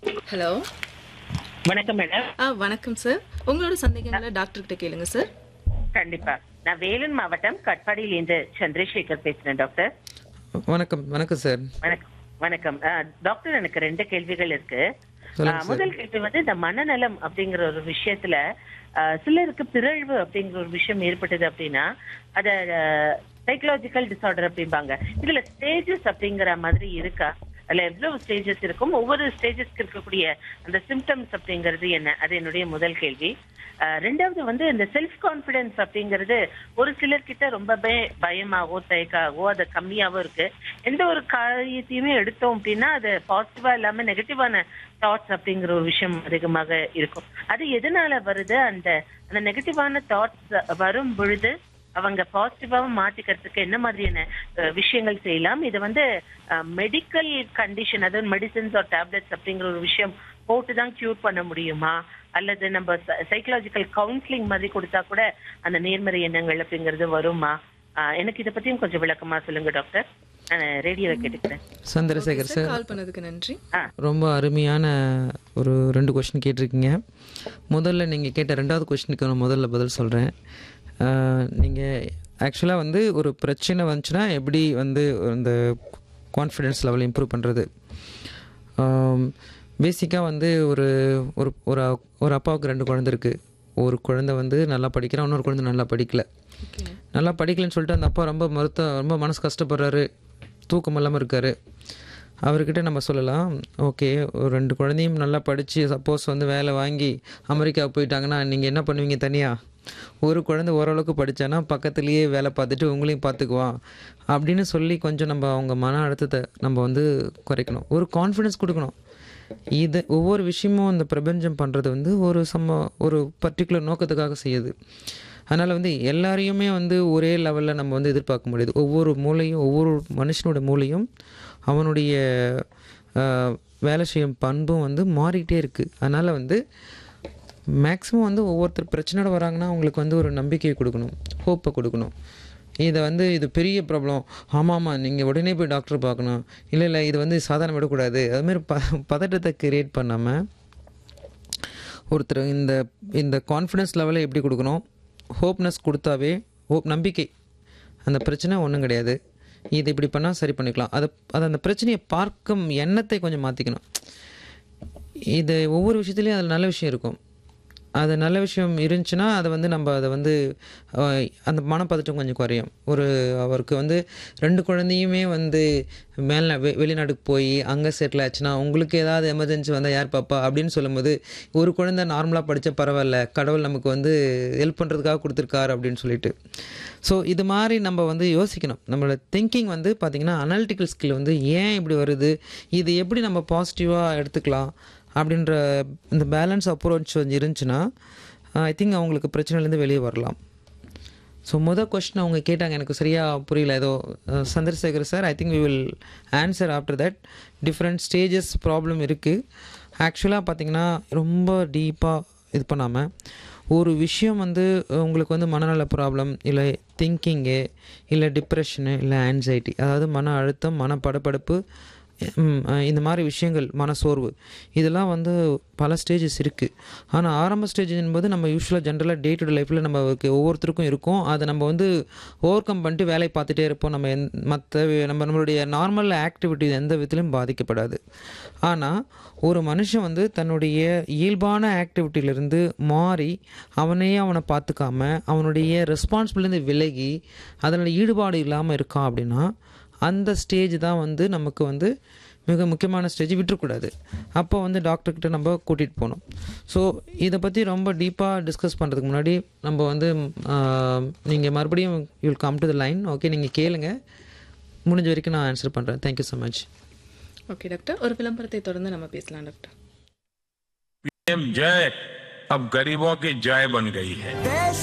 hello வணக்கம் madam ஆ வணக்கம் sir உங்களோட சந்தேகங்களை டாக்டர் கிட்ட கேளுங்க சார் கண்டிப்பா நான் வேலூர் மாவட்டம் கட்பாடியில இருந்து சந்திரசேகர் பேசுறேன் டாக்டர் வணக்கம் வணக்கம் சார் வணக்கம் வணக்கம் அஹ், டாக்டர் எனக்கு ரெண்டு கேள்விகள் இருக்கு சொல்லுங்க அஹ், முதல் கேள்வி வந்து இந்த மனநலம் அப்படிங்கிற ஒரு விஷயத்துல அஹ், சிலருக்கு பிறழ்வு அப்படிங்கிற ஒரு விஷயம் ஏற்பட்டது அப்படின்னா அத சைக்கலாஜிக்கல் டிசார்டர் அப்படிம்பாங்க இதுல ஸ்டேஜஸ் அப்படிங்கிற மாதிரி இருக்கா அதுல எவ்வளவு ஸ்டேஜஸ் இருக்கும் ஒவ்வொரு ஸ்டேஜஸ்க்கு இருக்கக்கூடிய அந்த சிம்டம்ஸ் அப்படிங்கிறது என்ன அது என்னுடைய முதல் கேள்வி அஹ், ரெண்டாவது வந்து இந்த செல்ஃப் கான்பிடன்ஸ் அப்படிங்கிறது ஒரு சிலர்கிட்ட ரொம்பவே பயமாவோ தயக்காவோ அது கம்மியாவோ இருக்கு எந்த ஒரு காரியத்தையுமே எடுத்தோம் அப்படின்னா அது பாசிட்டிவா இல்லாம நெகட்டிவான தாட்ஸ் அப்படிங்கிற ஒரு விஷயம் அதிகமாக இருக்கும் அது எதனால வருது அந்த அந்த நெகட்டிவான தாட்ஸ் வரும் பொழுது அவங்க பாசிட்டிவாக மாத்திக்கிறதுக்கு என்ன மாதிரியான அஹ், விஷயங்கள் செய்யலாம் இது வந்து மெடிக்கல் கண்டிஷன் அதாவது மெடிசன்ஸ் ஆர் டேப்லெட்ஸ் அப்படிங்கிற ஒரு விஷயம் போட்டு தான் கியூர் பண்ண முடியுமா அல்லது நம்ம சைக்கலாஜிக்கல் கவுன்சிலிங் மாதிரி கொடுத்தா கூட அந்த நேர்மறை எண்ணங்கள் அப்படிங்கிறது வருமா அஹ், எனக்கு இதை பத்தியும் கொஞ்சம் விளக்கமா சொல்லுங்க டாக்டர் நான் ரேடியோவை கேட்டுக்கிறேன் சந்திரசேகர் சார் கால் பண்ணதுக்கு நன்றி ரொம்ப அருமையான ஒரு ரெண்டு கொஸ்டின் கேட்டிருக்கீங்க முதல்ல நீங்கள் கேட்ட ரெண்டாவது கொஸ்டினுக்கு நான் முதல்ல பதில் சொல்கிறேன் நீங்கள் ஆக்சுவலாக வந்து ஒரு பிரச்சனை வந்துச்சுன்னா எப்படி வந்து அந்த கான்ஃபிடென்ஸ் லெவல் இம்ப்ரூவ் பண்ணுறது பேசிக்காக வந்து ஒரு ஒரு ஒரு ஒரு அப்பாவுக்கு ரெண்டு குழந்தை இருக்குது ஒரு குழந்தை வந்து நல்லா படிக்கிறான் இன்னொரு குழந்தை நல்லா படிக்கல நல்லா படிக்கலன்னு சொல்லிட்டு அந்த அப்பா ரொம்ப மருத்த ரொம்ப மனசு கஷ்டப்படுறாரு தூக்கம் இல்லாமல் இருக்காரு அவர்கிட்ட நம்ம சொல்லலாம் ஓகே ஒரு ரெண்டு குழந்தையும் நல்லா படித்து சப்போஸ் வந்து வேலை வாங்கி அமெரிக்காவுக்கு போயிட்டாங்கன்னா நீங்கள் என்ன பண்ணுவீங்க தனியாக ஒரு குழந்தை ஓரளவுக்கு படித்தானா பக்கத்துலேயே வேலை பார்த்துட்டு உங்களையும் பார்த்துக்குவான் அப்படின்னு சொல்லி கொஞ்சம் நம்ம அவங்க மன அழுத்தத்தை நம்ம வந்து குறைக்கணும் ஒரு கான்ஃபிடென்ஸ் கொடுக்கணும் இது ஒவ்வொரு விஷயமும் அந்த பிரபஞ்சம் பண்ணுறது வந்து ஒரு சம்ம ஒரு பர்டிகுலர் நோக்கத்துக்காக செய்யுது அதனால் வந்து எல்லாரையுமே வந்து ஒரே லெவலில் நம்ம வந்து எதிர்பார்க்க முடியாது ஒவ்வொரு மூளையும் ஒவ்வொரு மனுஷனோட மூளையும் அவனுடைய ஆஹ், வேலை செய்யும் பண்பும் வந்து மாறிக்கிட்டே இருக்குது அதனால் வந்து மேக்ஸிமம் வந்து ஒவ்வொருத்தர் பிரச்சனையோட வராங்கன்னா அவங்களுக்கு வந்து ஒரு நம்பிக்கையை கொடுக்கணும் ஹோப்பை கொடுக்கணும் இதை வந்து இது பெரிய ப்ராப்ளம் ஆமாம் ஆமாம் நீங்கள் உடனே போய் டாக்டர் பார்க்கணும் இல்லை இல்லை இது வந்து சாதாரண விடக்கூடாது அதுமாரி ப பதட்டத்தை கிரியேட் பண்ணாமல் ஒருத்தர் இந்த இந்த கான்ஃபிடன்ஸ் லெவலை எப்படி கொடுக்கணும் ஹோப்னஸ் கொடுத்தாவே ஹோப் நம்பிக்கை அந்த பிரச்சனை ஒன்றும் கிடையாது இது இப்படி பண்ணால் சரி பண்ணிக்கலாம் அதை அதை அந்த பிரச்சனையை பார்க்கும் எண்ணத்தை கொஞ்சம் மாற்றிக்கணும் இது ஒவ்வொரு விஷயத்துலையும் அதில் நல்ல விஷயம் இருக்கும் அது நல்ல விஷயம் இருந்துச்சுன்னா அதை வந்து நம்ம அதை வந்து அஹ், அந்த மனப்பதட்டம் கொஞ்சம் குறையும் ஒரு அவருக்கு வந்து ரெண்டு குழந்தையுமே வந்து மேல் வெ வெளிநாட்டுக்கு போய் அங்கே செட்டில் ஆச்சுன்னா உங்களுக்கு ஏதாவது எமர்ஜென்சி வந்தால் யார் பாப்பா அப்படின்னு சொல்லும்போது ஒரு குழந்தை நார்மலாக படித்தா பரவாயில்ல கடவுள் நமக்கு வந்து ஹெல்ப் பண்ணுறதுக்காக கொடுத்துருக்காரு அப்படின்னு சொல்லிட்டு ஸோ இது மாதிரி நம்ம வந்து யோசிக்கணும் நம்மளோட திங்கிங் வந்து பார்த்திங்கன்னா அனாலிட்டிக்கல் ஸ்கில் வந்து ஏன் இப்படி வருது இது எப்படி நம்ம பாசிட்டிவாக எடுத்துக்கலாம் அப்படின்ற இந்த பேலன்ஸ் அப்ரோச் வந்து இருந்துச்சுன்னா ஐ திங்க் அவங்களுக்கு பிரச்சனையிலேருந்து வெளியே வரலாம் ஸோ முதல் கொஸ்டின் அவங்க கேட்டாங்க எனக்கு சரியாக புரியல ஏதோ அஹ், Chandrasekhar sir I think we will answer after that different stages problem இருக்குது ஆக்சுவலாக பார்த்தீங்கன்னா ரொம்ப டீப்பாக இது பண்ணாமல் ஒரு விஷயம் வந்து அஹ், உங்களுக்கு வந்து மனநல ப்ராப்ளம் இல்லை திங்கிங்கு இல்லை டிப்ரெஷனு இல்லை ஆன்சைட்டி அதாவது மன அழுத்தம் மன படபடப்பு ம், அஹ், இந்த மாதிரி விஷயங்கள் மனசோர்வு இதெல்லாம் வந்து பல ஸ்டேஜஸ் இருக்குது ஆனால் ஆரம்ப ஸ்டேஜ் என்பது நம்ம யூஸ்வலாக ஜென்ரலாக டே டு டே லைஃப்பில் நமக்கு ஒவ்வொருத்தருக்கும் இருக்கும் அதை நம்ம வந்து ஓவர் கம் பண்ணிட்டு வேலையை பார்த்துட்டே இருப்போம் நம்ம எந் மற்ற நம்ம நம்மளுடைய நார்மல் ஆக்டிவிட்டி எந்த விதத்திலும் பாதிக்கப்படாது ஆனால் ஒரு மனுஷன் வந்து தன்னுடைய இயல்பான ஆக்டிவிட்டியிலேருந்து மாறி அவனையே அவனை பார்த்துக்காம அவனுடைய ரெஸ்பான்சிபிலிருந்து விலகி அதனோட ஈடுபாடு இல்லாமல் இருக்கான் அப்படின்னா அந்த ஸ்டேஜ் தான் வந்து நமக்கு வந்து மிக முக்கியமான ஸ்டேஜ் விட்டுறக்கூடாது அப்போ வந்து டாக்டர்கிட்ட நம்ம கூட்டிகிட்டு போகணும் ஸோ இதை பற்றி ரொம்ப டீப்பாக டிஸ்கஸ் பண்ணுறதுக்கு முன்னாடி நம்ம வந்து நீங்கள் மறுபடியும் you'll come to the line okay நீங்கள் கேளுங்க முடிஞ்ச வரைக்கும் நான் ஆன்சர் பண்ணுறேன் thank you so much okay doctor ஒரு விளம்பரத்தை தொடர்ந்து நம்ம பேசலாம் டாக்டர் पीएम जय अब गरीबों की जय बन गई है